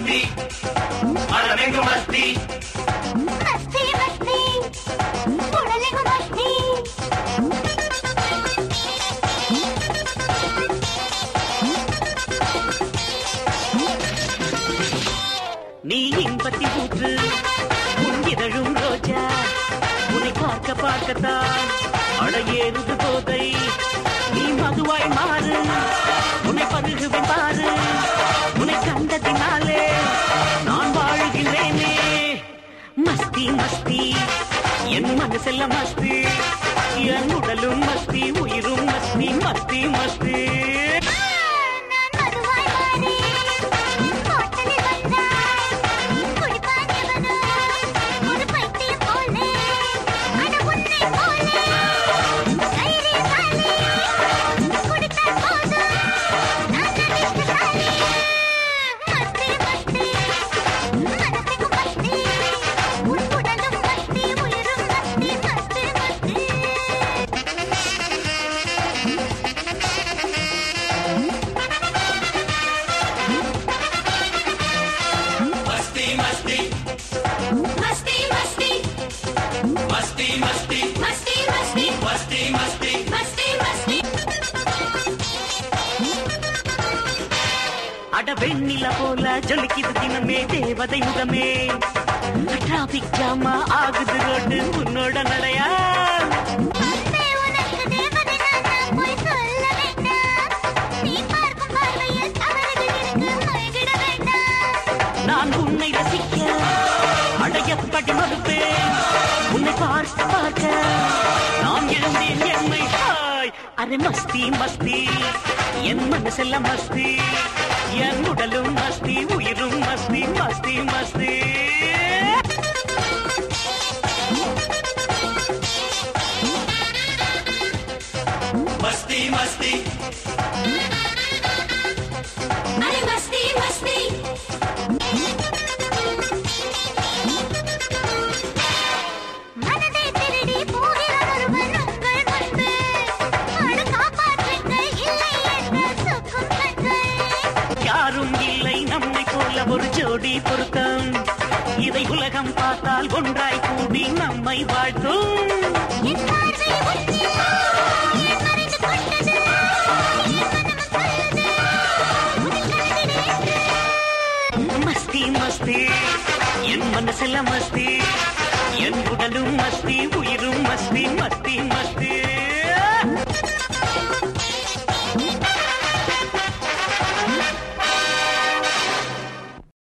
மஸ்தி மனமெங்கு மஸ்தி மஸ்தி மஸ்தி உடலெங்கு மஸ்தி நீ இன்பத்தி ஊற்று உன் இதழும் ரோஜா உன்னை பார்க்க பார்க்கத்தான் அடையேறுது போதை நீ மதுவாய் மாறு உன்னை பருகுவேன் பாரு உன்னை கண்டதினாலே நான் வாழுகின்றேனே மஸ்தி மஸ்தி என் மனசெல்ல மஸ்தி என் உடலும் மஸ்தி உயிரும் மஸ்தி மஸ்தி மஸ்தி நான் மதுவாய் மாறி ஹோட்டலில் வந்தாய் குடிப்பான் எவனோ ஒரு பைத்தியம் போலே அட உன்னை போலே தைரியசாலி குடித்தால் போதும் நான் அதிர்ஷ்டசாலி மஸ்தி மஸ்தி மனசெங்கும் மஸ்தி உன் உடலும் மஸ்தி உயிரும் மஸ்தி மஸ்தி மஸ்தி மஸ்தி மஸ்தி மஸ்தி மஸ்தி மஸ்தி மஸ்தி மஸ்தி மஸ்தி மஸ்தி மஸ்தி மஸ்தி மஸ்தி அட வெண்ணில போல ஜொலிக்குது தினமே தேவதை முகமே டிராபிக் ஜாமா ஆகுது ரோடு உன்னோட நடையா அன்பே உனக்கு தேவதை நான் போய் சொல்ல வேண்டாம் நீ பார்க்கும் பார்வையில் தவறுகள் இருக்கு மயங்கிட வேண்டாம் நான் உன்னை ரசிக்க அடையப்படி மறுப்பேன் உன்னை பார்க்க பார்க்க நான் எழுந்தேன் என்னை ஹாய் அரே மஸ்தி மஸ்தி என் மனசெல்லாம் மஸ்தி என் உடலும் மஸ்தி உயிரும் மஸ்தி மஸ்தி மஸ்தி மஸ்தி மஸ்தி அரே மஸ்தி மஸ்தி மனதை திருடி போகிறார் ஒருவன் உங்கள் முன்பு அடு காப்பாற்றுங்கள் இல்லை என்ற சொக்கும் கண்கள் யாரும் இல்லை நம்மை போல ஒரு ஜோடி பொருத்தம் இதை உலகம் பார்த்தால் ஒன்றாய் கூடி நம்மை வாழ்த்தும் என் பார்வை உன்னில் ஏன் மறைந்து கொண்டது என் மனமும் சொல்லுது உன்னை கண்டுவிடு மஸ்தி மஸ்தி என் மனசெல்லாம் மஸ்தி என் உடலும் மஸ்தி உயிரும் மஸ்தி மஸ்தி மஸ்தி